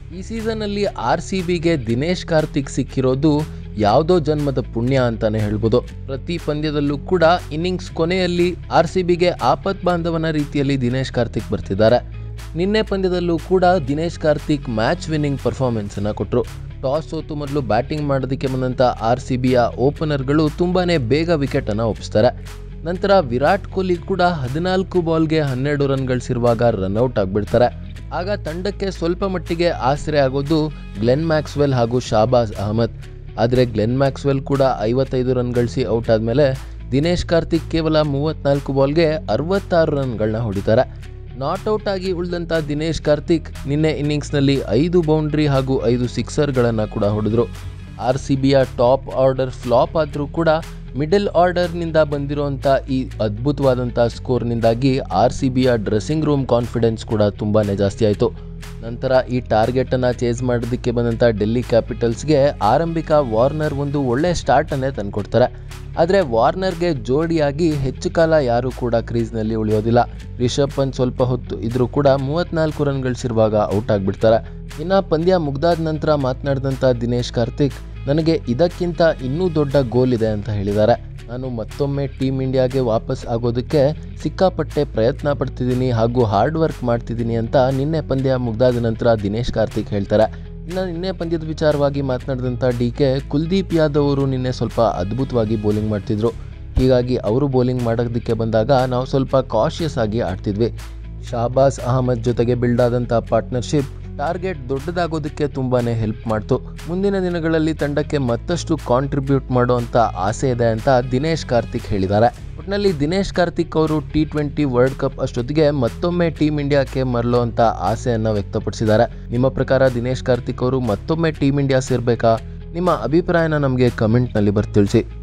ಈ ಸೀಸನ್ನಲ್ಲಿ R C ಬಿಗೆ ದಿನೇಶ್ ಕಾರ್ತಿಕ್ ಸಿಕ್ಕಿರೋದು ಯಾವುದೋ ಜನ್ಮದ ಪುಣ್ಯ ಅಂತಾನೆ ಹೇಳ್ಬೋದು ಪ್ರತಿ ಪಂದ್ಯದಲ್ಲೂ ಕೂಡ ಇನ್ನಿಂಗ್ಸ್ ಕೊನೆಯಲ್ಲಿ ಆರ್ ಸಿ ಬಿಗೆ ಆಪತ್ ಬಾಂಧವನ ರೀತಿಯಲ್ಲಿ ದಿನೇಶ್ ಕಾರ್ತಿಕ್ ಬರ್ತಿದ್ದಾರೆ ನಿನ್ನೆ ಪಂದ್ಯದಲ್ಲೂ ಕೂಡ ದಿನೇಶ್ ಕಾರ್ತಿಕ್ ಮ್ಯಾಚ್ ವಿನ್ನಿಂಗ್ ಪರ್ಫಾರ್ಮೆನ್ಸನ್ನು ಕೊಟ್ಟರು ಟಾಸ್ ಸೋತು ಮೊದಲು ಬ್ಯಾಟಿಂಗ್ ಮಾಡೋದಕ್ಕೆ ಬಂದಂಥ ಆರ್ ಸಿ ಬಿಯ ಓಪನರ್ಗಳು ತುಂಬಾ ಬೇಗ ವಿಕೆಟನ್ನು ಒಪ್ಪಿಸ್ತಾರೆ ನಂತರ ವಿರಾಟ್ ಕೊಹ್ಲಿ ಕೂಡ ಹದಿನಾಲ್ಕು ಬಾಲ್ಗೆ ಹನ್ನೆರಡು ರನ್ ಗಳಿಸಿರುವಾಗ ರನ್ಔಟ್ ಆಗಿಬಿಡ್ತಾರೆ ಆಗ ತಂಡಕ್ಕೆ ಸ್ವಲ್ಪ ಮಟ್ಟಿಗೆ ಆಸರೆ ಆಗೋದು ಗ್ಲೆನ್ ಮ್ಯಾಕ್ಸ್ವೆಲ್ ಹಾಗೂ ಶಾಬಾಜ್ ಅಹಮದ್ ಆದರೆ ಗ್ಲೆನ್ ಮ್ಯಾಕ್ಸ್ವೆಲ್ ಕೂಡ ಐವತ್ತೈದು ರನ್ ಗಳಿಸಿ ಔಟ್ ಆದಮೇಲೆ ದಿನೇಶ್ ಕಾರ್ತಿಕ್ ಕೇವಲ ಮೂವತ್ನಾಲ್ಕು ಬಾಲ್ಗೆ ಅರವತ್ತಾರು ರನ್ಗಳನ್ನ ಹೊಡಿತಾರೆ ನಾಟ್ಔಟ್ ಆಗಿ ಉಳಿದಂಥ ದಿನೇಶ್ ಕಾರ್ತಿಕ್ ನಿನ್ನೆ ಇನ್ನಿಂಗ್ಸ್ನಲ್ಲಿ ಐದು ಬೌಂಡ್ರಿ ಹಾಗೂ ಐದು ಸಿಕ್ಸರ್ಗಳನ್ನು ಕೂಡ ಹೊಡೆದ್ರು ಆರ್ ಸಿ ಬಿಯ ಟಾಪ್ ಆರ್ಡರ್ ಫ್ಲಾಪ್ ಆದರೂ ಕೂಡ ಮಿಡಲ್ ಆರ್ಡರ್ನಿಂದ ಬಂದಿರುವಂಥ ಈ ಅದ್ಭುತವಾದಂಥ ಸ್ಕೋರ್ನಿಂದಾಗಿ ಆರ್ ಸಿ ಬಿಯ ಡ್ರೆಸ್ಸಿಂಗ್ ರೂಮ್ ಕಾನ್ಫಿಡೆನ್ಸ್ ಕೂಡ ತುಂಬಾ ಜಾಸ್ತಿ ಆಯಿತು ನಂತರ ಈ ಟಾರ್ಗೆಟನ್ನು ಚೇಸ್ ಮಾಡೋದಕ್ಕೆ ಬಂದಂಥ ಡೆಲ್ಲಿ ಕ್ಯಾಪಿಟಲ್ಸ್ಗೆ ಆರಂಭಿಕ ವಾರ್ನರ್ ಒಂದು ಒಳ್ಳೆಯ ಸ್ಟಾರ್ಟನ್ನೇ ತಂದುಕೊಡ್ತಾರೆ ಆದರೆ ವಾರ್ನರ್ಗೆ ಜೋಡಿಯಾಗಿ ಹೆಚ್ಚು ಕಾಲ ಯಾರೂ ಕೂಡ ಕ್ರೀಸ್ನಲ್ಲಿ ಉಳಿಯೋದಿಲ್ಲ ರಿಷಬ್ ಪಂತ್ ಸ್ವಲ್ಪ ಹೊತ್ತು ಇದ್ರೂ ಕೂಡ ಮೂವತ್ನಾಲ್ಕು ರನ್ ಗಳಿಸಿರುವಾಗ ಔಟ್ ಆಗಿಬಿಡ್ತಾರೆ ಇನ್ನು ಪಂದ್ಯ ಮುಗ್ದಾದ ನಂತರ ಮಾತನಾಡಿದಂಥ ದಿನೇಶ್ ಕಾರ್ತಿಕ್ ನನಗೆ ಇದಕ್ಕಿಂತ ಇನ್ನೂ ದೊಡ್ಡ ಗೋಲ್ ಇದೆ ಅಂತ ಹೇಳಿದ್ದಾರೆ ನಾನು ಮತ್ತೊಮ್ಮೆ ಟೀಮ್ ಇಂಡಿಯಾಗೆ ವಾಪಸ್ ಆಗೋದಕ್ಕೆ ಸಿಕ್ಕಾಪಟ್ಟೆ ಪ್ರಯತ್ನ ಪಡ್ತಿದ್ದೀನಿ ಹಾಗೂ ಹಾರ್ಡ್ ವರ್ಕ್ ಮಾಡ್ತಿದ್ದೀನಿ ಅಂತ ನಿನ್ನೆ ಪಂದ್ಯ ಮುಗ್ದಾದ ನಂತರ ದಿನೇಶ್ ಕಾರ್ತಿಕ್ ಹೇಳ್ತಾರೆ ಇನ್ನು ನಿನ್ನೆ ಪಂದ್ಯದ ವಿಚಾರವಾಗಿ ಮಾತನಾಡಿದಂಥ ಡಿ ಕೆ ಕುಲ್ದೀಪ್ ಯಾದವ್ ಅವರು ನಿನ್ನೆ ಸ್ವಲ್ಪ ಅದ್ಭುತವಾಗಿ ಬೌಲಿಂಗ್ ಮಾಡ್ತಿದ್ರು ಹೀಗಾಗಿ ಅವರು ಬೌಲಿಂಗ್ ಮಾಡೋದಕ್ಕೆ ಬಂದಾಗ ನಾವು ಸ್ವಲ್ಪ ಕಾಶಿಯಸ್ ಆಗಿ ಆಡ್ತಿದ್ವಿ ಶಾಬಾಸ್ ಅಹಮದ್ ಜೊತೆಗೆ ಬಿಲ್ಡ್ ಆದಂಥ ಪಾರ್ಟ್ನರ್ಶಿಪ್ ಟಾರ್ಗೆಟ್ ದೊಡ್ಡದಾಗೋದಕ್ಕೆ ತುಂಬಾ ಹೆಲ್ಪ್ ಮಾಡ್ತು ಮುಂದಿನ ದಿನಗಳಲ್ಲಿ ತಂಡಕ್ಕೆ ಮತ್ತಷ್ಟು ಕಾಂಟ್ರಿಬ್ಯೂಟ್ ಮಾಡುವಂಥ ಆಸೆ ಇದೆ ಅಂತ ದಿನೇಶ್ ಕಾರ್ತಿಕ್ ಹೇಳಿದ್ದಾರೆ ಒಟ್ಟಿನಲ್ಲಿ ದಿನೇಶ್ ಕಾರ್ತಿಕ್ ಅವರು ಟಿ ಟ್ವೆಂಟಿ ವರ್ಲ್ಡ್ ಕಪ್ ಅಷ್ಟೊತ್ತಿಗೆ ಮತ್ತೊಮ್ಮೆ ಟೀಮ್ ಇಂಡಿಯಾಕ್ಕೆ ಮರಳುವಂಥ ಆಸೆಯನ್ನು ವ್ಯಕ್ತಪಡಿಸಿದ್ದಾರೆ ನಿಮ್ಮ ಪ್ರಕಾರ ದಿನೇಶ್ ಕಾರ್ತಿಕ್ ಅವರು ಮತ್ತೊಮ್ಮೆ ಟೀಮ್ ಇಂಡಿಯಾ ಸೇರಬೇಕಾ ನಿಮ್ಮ ಅಭಿಪ್ರಾಯನ ನಮಗೆ ಕಮೆಂಟ್ನಲ್ಲಿ ಬರ್ತಿಳಿಸಿ